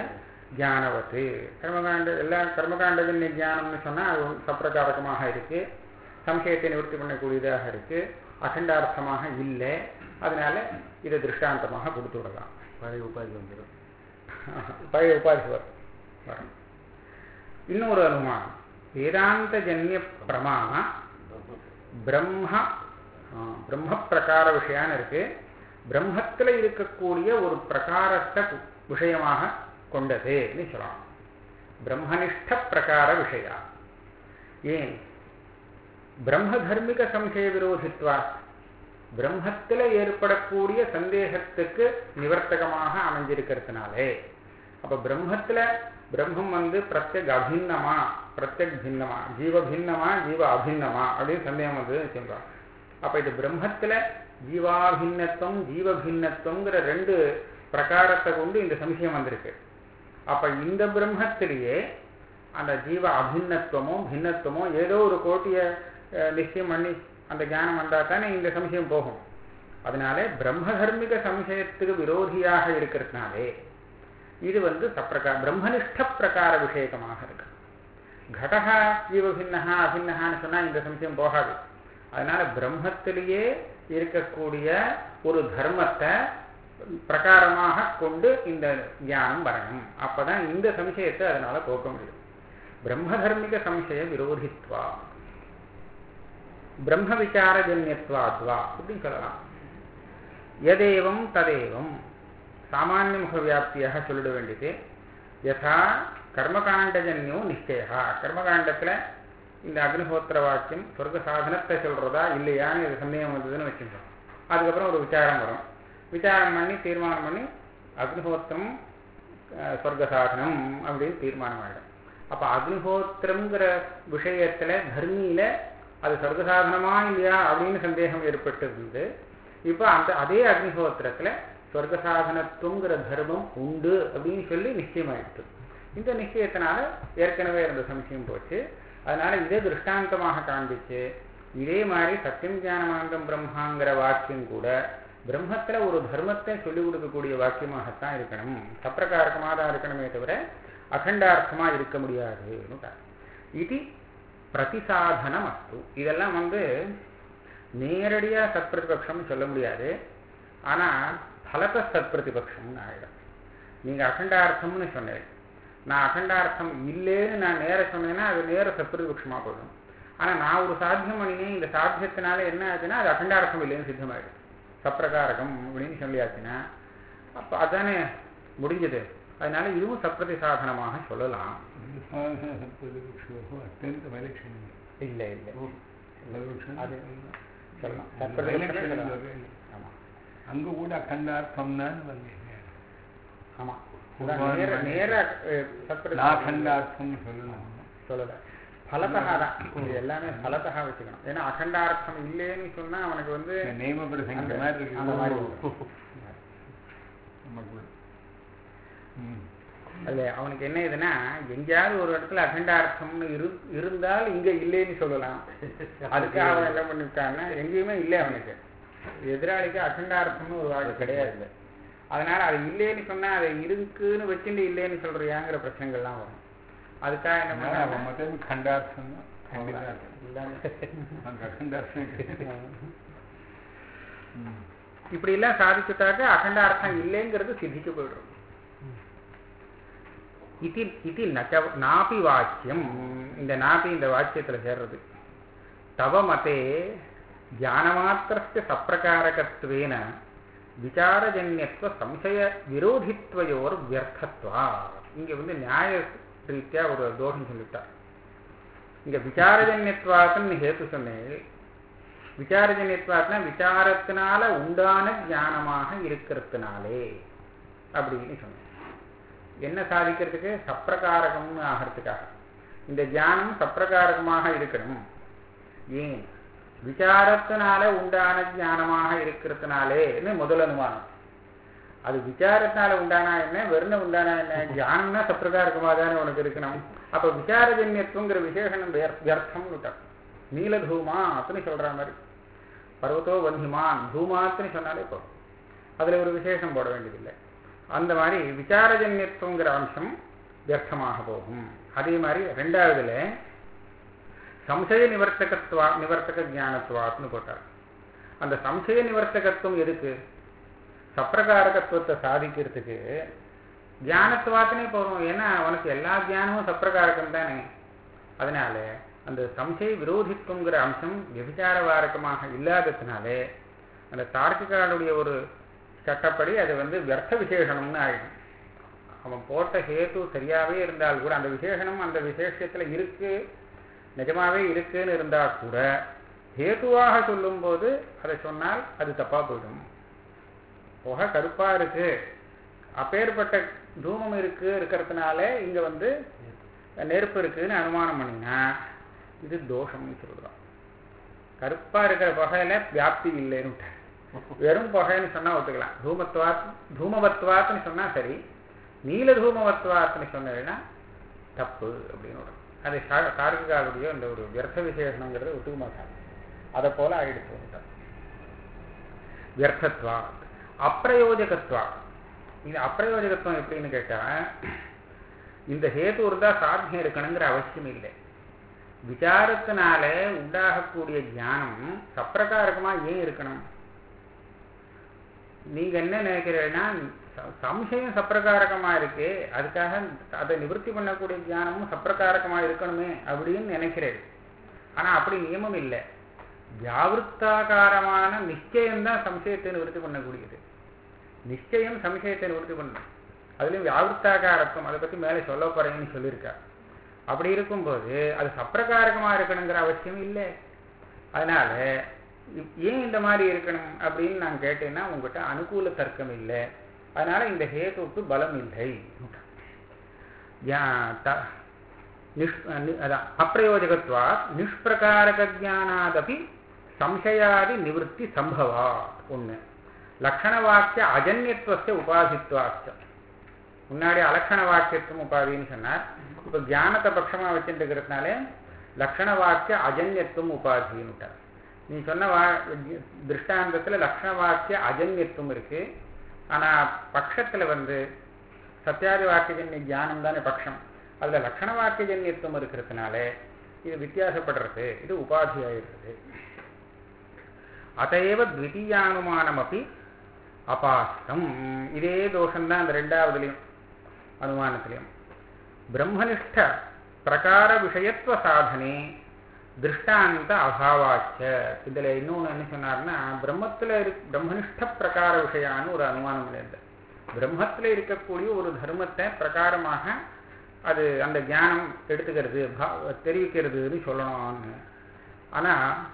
ஞானவத்து கர்மகாண்ட எல்லா கர்மகாண்டஜன்ய ஞானம்னு சொன்னால் அது ஒரு சப்பிரகாரகமாக இருக்கு சம்சயத்தை நிவர்த்தி பண்ணக்கூடியதாக இருக்கு அகண்டார்த்தமாக இல்லை அதனால இதை திருஷ்டாந்தமாக கொடுத்து விடலாம் பழைய உபாதி வந்துடும் பழைய உபாதி வரும் வரும் இன்னொரு அனுமானம் வேதாந்தஜன்ய பிரமாண பிரம்ம ஆ, பிரம்ம பிரகார விஷயான்னு இருக்கு பிரம்மத்தில் இருக்கக்கூடிய ஒரு பிரகாரத்தை கு- விஷயமாக கொண்டதுன்னு சொல்லலாம் பிரம்மனிஷ்ட பிரகார விஷயா ஏன் பிரம்மதர்மிக சம்சய விரோதித்வா பிரம்மத்தில் ஏற்படக்கூடிய சந்தேகத்துக்கு நிவர்த்தகமாக அமைஞ்சிருக்கிறதுனாலே அப்ப பிரம்மத்துல பிரம்மம் வந்து பிரத்யக் அபின்னமா பிரத்யக் பின்னமா ஜீவ பின்னமா ஜீவ அபின்னமா அப்படின்னு சந்தேகம் வந்து சொல்றான் அப்ப இது பிரம்மத்துல ஜீவாபின்னத்துவம் ஜீவ பின்னத்துவங்கிற ரெண்டு பிரகாரத்தை கொண்டு இந்த சம்சயம் வந்திருக்கு அப்ப இந்த பிரம்மத்திலேயே அந்த ஜீவ அபின்னத்துவமோ பின்னத்துவமோ ஏதோ ஒரு கோட்டிய அஹ், நிச்சயம் பண்ணி அந்த ஞானம் வந்தா தானே இந்த சம்சயம் போகும் அதனால பிரம்மதர்மிக சம்சயத்துக்கு விரோதியாக இருக்கிறதுனாலே இது வந்து சப்பிரகா பிரம்மனிஷ்ட பிரகார விஷயகமாக இருக்கு கடகா ஜீவபின்னஹா அபின்னஹான்னு சொன்னா இந்த சம்சயம் போகாது அதனால பிரம்மத்திலேயே இருக்கக்கூடிய ஒரு தர்மத்தை பிரகாரமாக கொண்டு இந்த ஞானம் வரணும் அப்பதான் இந்த சம்சயத்தை அதனால போக்க முடியும் பிரம்மதர்மிக சம்சய விரோதித்வா பிரம்ம விசாரஜன்யத்வாத்வா அப்படின்னு சொல்லலாம் எதேவம் ததேவம் சாமானிய முக வியாப்தியாக சொல்லிட வேண்டியது யதா கர்மகாண்டஜன்யோ நிச்சயா கர்மகாண்டத்துல இந்த அக்னிஹோத்திர வாக்கியம் சொர்க்க சாதனத்தை சொல்றதா இல்லையான்னு இது சந்தேகம் வந்ததுன்னு வச்சுக்கோம் அதுக்கப்புறம் ஒரு விசாரம் வரும் விசாரம் பண்ணி தீர்மானம் பண்ணி அக்னிஹோத்திரம் அஹ், சொர்க்க சாதனம் அப்படின்னு தீர்மானம் ஆயிடும் அப்ப அக்னிஹோத்திரம்ங்கிற விஷயத்துல தர்மியில அது சொர்க்க சாதனமா இல்லையா அப்படின்னு சந்தேகம் ஏற்பட்டு இருந்து இப்ப அந்த அதே அக்னிஹோத்திரத்துல சொர்க்க சாதனத்துவங்கிற தர்மம் உண்டு அப்படின்னு சொல்லி நிச்சயமாயிடுச்சு இந்த நிச்சயத்தினால ஏற்கனவே இருந்த சம்சயம் போச்சு அதனால இதே திருஷ்டாந்தமாக காண்பிச்சு இதே மாதிரி சத்தியம் ஞானமாந்தம் பிரம்மாங்கிற வாக்கியம் கூட பிரம்மத்துல ஒரு தர்மத்தை சொல்லிக் கொடுக்கக்கூடிய வாக்கியமாகத்தான் இருக்கணும் சப்பிரகாரகமாக தான் இருக்கணுமே தவிர அகண்டார்த்தமா இருக்க முடியாதுன்னு இது பிரதிசாதனம் அஸ்து இதெல்லாம் வந்து நேரடியா சத்பிரதிபக்ஷம் சொல்ல முடியாது ஆனா பலத சத்பிரதிபக்ஷம்னு ஆயிடும் நீங்க அகண்டார்த்தம்னு சொன்னேன் நான் அகண்டார்த்தம் இல்லைன்னு நான் நேர சொன்னேன்னா அது நேர சத்பிரதிபக்ஷமா போயிடும் ஆனா நான் ஒரு சாத்தியம் பண்ணினேன் இந்த சாத்தியத்தினால என்ன ஆச்சுன்னா அது அகண்டார்த்தம் இல்லைன்னு சித்தமாயிடும் சப்பிரகாரகம் அப்படின்னு சொல்லியாச்சுன்னா அப்ப அதானே முடிஞ்சது அதனால இதுவும் சப்பிரதி சாதனமாக சொல்லலாம் சத்பதிபக்ஷோ அத்தியந்த பரிலட்சணம் இல்லை இல்லை பரிலட்சணம் அது சொல்லலாம் பரிலட்சணம் சத்பிரதிபக்ஷம் சொல்றேன். ஆமா அங்க கூட அகண்டார்த்தம்னா வந்தேன் ஆமா அதான் நேர நேர அஹ், சத்பிரதி நாகண்டார்த்தம்னு சொல்லலாம் சொல்லல பலத்தகா தான் இது எல்லாமே பலத்தகா வச்சுக்கணும் ஏன்னா அகண்டார்த்தம் இல்லைன்னு சொன்னா அவனுக்கு வந்து நேம பிரசங்க அந்த- மாதிரி இருக்கு அந்த மாதிரி வரும். நமக்கு ம். அதுல அவனுக்கு என்ன இதுன்னா எங்கேயாவது ஒரு இடத்துல அகண்டார்த்தம்னு இரு இருந்தால் இங்க இல்லைன்னு சொல்லலாம் அதுக்காக அவன் என்ன பண்ணிவிட்டான்னா எங்கேயுமே இல்லை அவனுக்கு எதிராளிக்கு அகண்டார்த்தம்னு ஒரு வார்த்தை கிடையாது அதனால அது இல்லைன்னு சொன்னா அதை இருக்குன்னு வச்சுட்டு இல்லைன்னு சொல்றியாங்கிற பிரச்சனைகள்லாம் வரும் அதுக்காக என்ன அதனால அவன் பண்ணா மொத்தம் கண்டார்த்தம் தான் கண்டிதார்த்தம் எல்லாமே அங்க அகண்டார்த்தம் கிடையாது. ம். இப்படி எல்லாம் சாதிச்சுட்டாக்க அகண்ட அர்த்தம் இல்லைங்கிறது சித்திச்சு போயிடும் இது இது நச்ச நாபி வாக்கியம் இந்த நாபி இந்த வாக்கியத்துல சேர்றது தவ மதே ஞானமாத்திரஸ்ய சப்பிரகாரகத்வேன விசாரஜன்யத்துவ சம்சய விரோதித்வயோர் வியர்த்தத்வா இங்க வந்து நியாய ரீதியா ஒரு தோஷம் சொல்லிட்டார் இங்க விசாரஜன்யத்வாத்துன்னு ஹேத்து சொன்னேன் விசாரஜன்யத்வாத்னா விசாரத்தினால உண்டான ஞானமாக இருக்கிறதுனாலே அப்படின்னு சொன்னேன் என்ன சாதிக்கிறதுக்கு சப்பிரகாரகம்னு ஆகிறதுக்காக இந்த ஞானம் சப்பிரகாரகமாக இருக்கணும் ஏன் விசாரத்தினால உண்டான ஞானமாக இருக்கிறதுனாலேன்னு முதல் அனுமானம் அது விசாரத்தினால உண்டானா என்ன வெறும் உண்டானா என்ன ஞானம்னா சப்பிரகாரகமாக தானே உனக்கு இருக்கணும் அப்ப விசாரஜன்யத்துவங்கிற விசேஷனம் வியர்- வியர்த்தம்னு விட்டார் நீலதூமா அப்படின்னு சொல்ற மாதிரி பர்வதோ வந்திமான் தூமாத்துன்னு சொன்னாலே போதும் அதுல ஒரு விசேஷம் போட வேண்டியதில்லை அந்த மாதிரி விசாரஜன்யத்துவங்கிற அம்சம் வியர்த்தமாக போகும் அதே மாதிரி ரெண்டாவதுல சம்சய நிவர்த்தகத்துவா நிவர்த்தக ஞானத்துவாத்னு போட்டார் அந்த சம்சய நிவர்த்தகத்துவம் எதுக்கு சப்பிரகாரகத்துவத்தை சாதிக்கிறதுக்கு தியானத்துவாத்தினே போகிறோம் ஏன்னா அவனுக்கு எல்லா தியானமும் சப்பிரகாரகம் தானே அதனால அந்த சம்சய விரோதித்துவங்கிற அம்சம் விபச்சாரவாரகமாக இல்லாததுனாலே அந்த தார்க்கிகாருடைய ஒரு சட்டப்படி அது வந்து வியர்த்த விசேஷணம்னு ஆயிடும் அவன் போட்ட ஹேத்து சரியாவே இருந்தால் கூட அந்த விசேஷணம் அந்த விசேஷத்துல இருக்கு நிஜமாவே இருக்குன்னு இருந்தா கூட ஹேத்துவாக சொல்லும்போது அதை சொன்னால் அது தப்பா போயிடும் புகை கருப்பா இருக்கு அப்பேற்பட்ட தூமம் இருக்கு இருக்கிறதுனால இங்க வந்து நெருப்பு இருக்குன்னு அனுமானம் பண்ணினா இது தோஷம்னு சொல்றோம் கருப்பா இருக்கிற புகையில வியாப்தி இல்லைன்னு வெறும் புகைன்னு சொன்னா ஒத்துக்கலாம் தூமத்வாத் தூமவத்வாத்னு சொன்னா சரி நீல தூமவத்வாத்னு சொன்னதுன்னா தப்பு அப்படின்னு வரும் அது தார்கிகாவுடைய அந்த ஒரு வியர்த்த விசேஷனங்கிறது ஒத்துக்க மாட்டாங்க அதை போல ஆயிடுச்சு வியர்த்தத்வா அப்பிரயோஜகத்வா இது அப்பிரயோஜகத்துவம் எப்படின்னு கேட்டா இந்த ஹேத்து இருந்தா சாத்தியம் இருக்கணுங்கிற அவசியம் இல்லை விசாரத்தினால உண்டாகக்கூடிய ஞானம் சப்பிரகாரகமா ஏன் இருக்கணும் நீங்க என்ன நினைக்கிறீங்கன்னா சம்சயம் சப்பிரகாரகமா இருக்கு அதுக்காக அதை நிவர்த்தி பண்ணக்கூடிய ஞானமும் சப்பிரகாரகமா இருக்கணுமே அப்படின்னு நினைக்கிறேன் ஆனா அப்படி நியமம் இல்லை வியாவிருத்தாகாரமான நிச்சயம்தான் சம்சயத்தை நிவர்த்தி பண்ணக்கூடியது நிச்சயம் சம்சயத்தை நிவர்த்தி பண்ணும் அதுலயும் வியாவிருத்தாகாரத்துவம் அதை பத்தி மேலே சொல்ல போறேன்னு சொல்லியிருக்கார் அப்படி இருக்கும்போது அது சப்பிரகாரகமா இருக்கணுங்கிற அவசியம் இல்லை அதனால ஏன் இந்த மாதிரி இருக்கணும் அப்படின்னு நான் கேட்டேன்னா உங்ககிட்ட அனுகூல தர்க்கம் இல்லை அதனால இந்த ஹேதுவுக்கு பலம் இல்லை அப்பிரயோஜகத்வா நிஷ்பிரகாரக ஜானாதபி சம்சயாதி நிவர்த்தி சம்பவா ஒண்ணு லக்ஷண வாக்கிய அஜன்யத்துவத்தை உபாதித்வாச்ச முன்னாடி அலட்சண வாக்கியத்துவம் உபாதின்னு சொன்னார் இப்ப ஞானத்தை பட்சமா வச்சுட்டு இருக்கிறதுனால லக்ஷண வாக்கிய அஜன்யத்துவம் உபாதின்னு நீ சொன்ன வா திருஷ்டாந்தத்துல லக்ஷண வாக்கிய அஜன்யத்துவம் இருக்கு ஆனா பட்சத்துல வந்து சத்தியாதி வாக்கியஜன்ய ஞானம் தானே பட்சம் அதுல லக்ஷண வாக்கியஜன்யத்துவம் இருக்கிறதுனால இது வித்தியாசப்படுறது இது உபாதியாயிருக்குது அதையவ த்விதீயானுமானம் அப்படி அபாஸ்தம் இதே தோஷம்தான் அந்த ரெண்டாவதுலையும் அனுமானத்திலையும் பிரம்மனிஷ்ட பிரகார விஷயத்துவ சாதனை திருஷ்டாந்த அபாவாச்ச இதுல இன்னொன்னு என்ன சொன்னார்னா பிரம்மத்துல இரு பிரம்மனிஷ்ட பிரகார விஷயான்னு ஒரு அனுமானம் பண்ணியிருந்த பிரம்மத்துல இருக்கக்கூடிய ஒரு தர்மத்தை பிரகாரமாக அது அந்த ஞானம் எடுத்துக்கிறது தெரிவிக்கிறதுன்னு சொல்லணும்னு ஆனா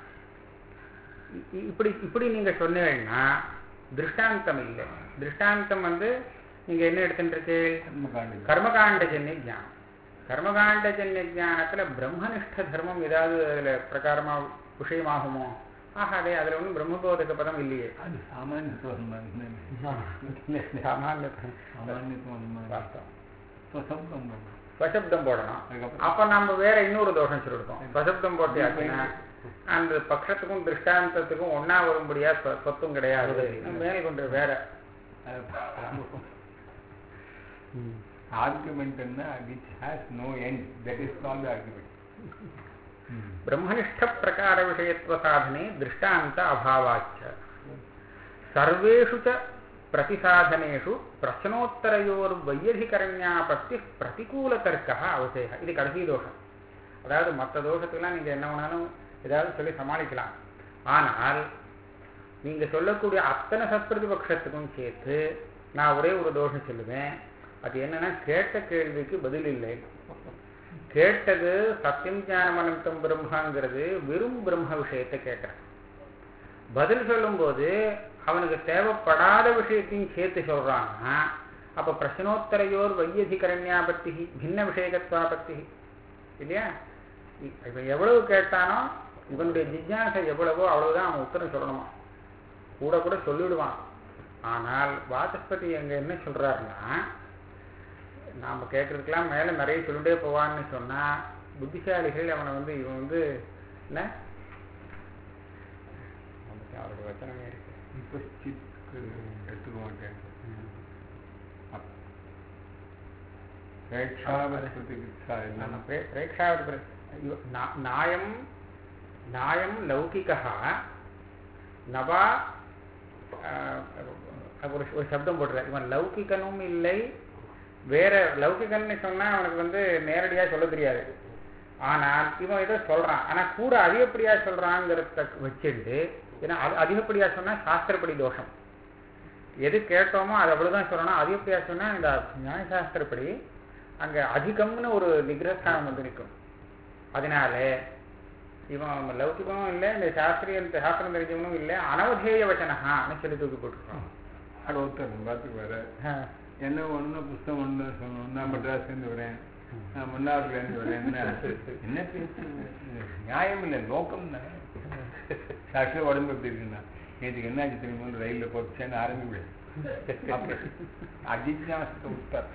இப்படி இப்படி நீங்க சொன்னீங்கன்னா திருஷ்டாந்தம் இல்லை திருஷ்டாந்தம் வந்து நீங்க என்ன எடுத்துட்டு இருக்கு கர்மகாண்டஜன்ய ஜானம் கர்மகாண்டஜன்ய ஜானத்துல பிரம்மனிஷ்ட தர்மம் ஏதாவது அதுல பிரகாரமா விஷயமாகுமோ ஆகாதே அதுல ஒன்றும் பிரம்மபோதக பதம் இல்லையே அது சாமானியத்துவம் சாமானிய சாமானியத்துவம் வாஸ்தவம் ஸ்வசப்தம் ஸ்வசப்தம் போடணும் அதுக்கப்புறம் அப்ப நம்ம வேற இன்னொரு தோஷம் சொல்லிருக்கோம் ஸ்வசப்தம் போட்டியாச்சுன்னா அந்த பட்சத்துக்கும் திருஷ்டாந்தத்துக்கும் ஒன்னா வரும்படியா சொ- சொத்தும் கிடையாது மேல் கொண்டு வேற argument which has no end that is call argument ಬ್ರಹ್ಮನಿಷ್ಠ ಪ್ರಕಾರ ವಿಷಯತ್ವ ಸಾಧನೆ ದೃಷ್ಟಾಂತ ಅಭಾವಾಚ್ಚ ಸರ್ವೇಷು ಚ ಪ್ರತಿಸಾಧನೇಷು ಪ್ರಶ್ನೋತ್ತರಯೋರ್ ವೈಯಧಿಕರಣ್ಯಾಪತ್ತಿ ಪ್ರತಿಕೂಲ ತರ್ಕ அவசேக இது கடைசி தோஷம் அதாவது மற்ற தோஷத்துக்கெல்லாம் நீங்க என்ன வேணாலும் ஏதாவது சொல்லி சமாளிக்கலாம் ஆனால் நீங்க சொல்லக்கூடிய அத்தனை சத்பிரதிபக்ஷத்துக்கும் சேர்த்து நான் ஒரே ஒரு தோஷம் சொல்லுவேன் அது என்னன்னா கேட்ட கேள்விக்கு பதில் இல்லை கேட்டது சத்தியம் ஞானம் அனந்தம் பிரம்மாங்கிறது வெறும் பிரம்ம விஷயத்தை கேட்கிறேன் பதில் சொல்லும்போது அவனுக்கு தேவைப்படாத விஷயத்தையும் சேர்த்து சொல்றான்னா அப்ப பிரச்சனோத்தரையோர் வையதிகரண்யா பத்தி பின்ன விஷயகத்வா பத்தி இல்லையா இ- இவன் எவ்வளவு கேட்டானோ இவனுடைய ஜிஜ்ஞாசை எவ்வளவோ அவ்வளவுதான் அவன் உத்தரம் சொல்லணுமா கூட கூட சொல்லிடுவான் ஆனால் வாசஸ்பதி அங்க என்ன சொல்றாருன்னா நாம கேட்கறதுக்கெல்லாம் மேல நிறைய சொல்லிட்டே போவான்னு சொன்னா புத்திசாலிகள் அவனை வந்து இவன் வந்து என்ன நமக்கு அவருடைய வச்சனமே இருக்கு இப்போ சிப்க்கு எடுத்துக்க மாட்டேன் அப்- பிரேட்சாவஸ்திகிச்சா नाम எல்லாம் प्रे- प्रेक्षावत् प्रे- इव- ना- नायं नायं लौकिकः न वा அஹ், ஒரு ஒரு சப்தம் போட்டுறார் இவன் லௌகிகனும் இல்லை வேற லௌகிகன்னு சொன்னா அவனுக்கு வந்து நேரடியா சொல்ல தெரியாது ஆனால் இவன் ஏதோ சொல்றான் ஆனா கூட அதிகப்படியா சொல்றாங்கிறத வச்சுட்டு ஏன்னா அது அதிகப்படியா சொன்னா சாஸ்திரப்படி தோஷம் எது கேட்டோமோ அது அவ்வளவுதான் சொல்லணும் அதிகப்படியா சொன்னா இந்த நியாயசாஸ்திரப்படி அங்க அதிகம்னு ஒரு நிகிரஸ்தானம் வந்து நிற்கும் அதனால இவன் லௌகிகமும் இல்லை இந்த சாஸ்திரிய சாஸ்திரம் தெரிஞ்சவனும் இல்லை அனவதேய வச்சனஹான்னு சொல்லி தூக்கி போட்டுருக்கான் அது ஒருத்தர் பார்த்துக்கு வர என்ன ஒண்ணு புஸ்தகம் ஒண்ணு சொல்லணும் நான் மெட்ராஸ்லேருந்து வரேன் நான் மன்னார்லேருந்து வரேன் என்ன என்ன பேச்சு நியாயம் இல்லை லோகம் தானே சாட்சியில் உடம்பு எப்படி இருக்குன்னா நேற்றுக்கு என்ன ஆச்சு தெரியுமா ரயிலில் போச்சேன்னு ஆரம்பிவிடு அப்படி அஜிஜாசத்தை விட்டார்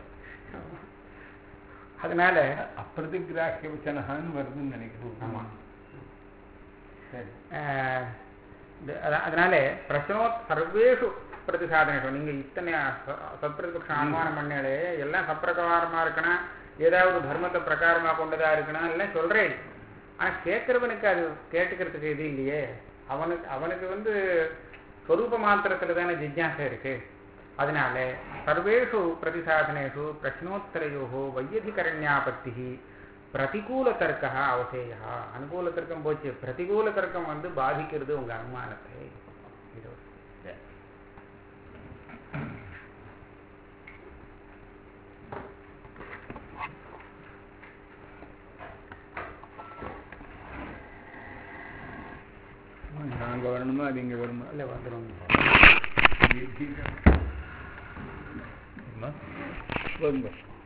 அதனால அப்பிரதிகிராஹிய வச்சனஹான்னு வருதுன்னு நினைக்கிறேன் ஆமா. சரி அஹ், இது- அத- அதனால பிரச்சனோ சர்வேஷு பிரதிசாதனைகள் நீங்க இத்தனை ச- சத்பிரதிபக்ஷம் அனுமானம் பண்ணாலே எல்லாம் சப்பிரகாரமா இருக்கணும் ஏதாவது தர்மத்தை பிரகாரமா கொண்டதா இருக்கணும் எல்லாம் சொல்றேன் ஆனா கேட்கறவனுக்கு அது கேட்டுக்கிறதுக்கு இது இல்லையே அவனுக்கு அவனுக்கு வந்து ஸ்வரூப மாத்திரத்துல தானே ஜிஜ்ஞாசை இருக்கு அதனால சர்வேஷு பிரதிசாதனேஷு பிரஷ்னோத்தரையோ வையதிகரண்யாபத்தி பிரதிகூல தர்க்கா அவசேயா அனுகூல தர்க்கம் போச்சு பிரதிகூல தர்க்கம் வந்து பாதிக்கிறது உங்க அனுமானத்தை இது ஒரு- நாங்க வரணுமா அது இங்க வருமா இல்ல வந்துடும் விதி தான். போதும்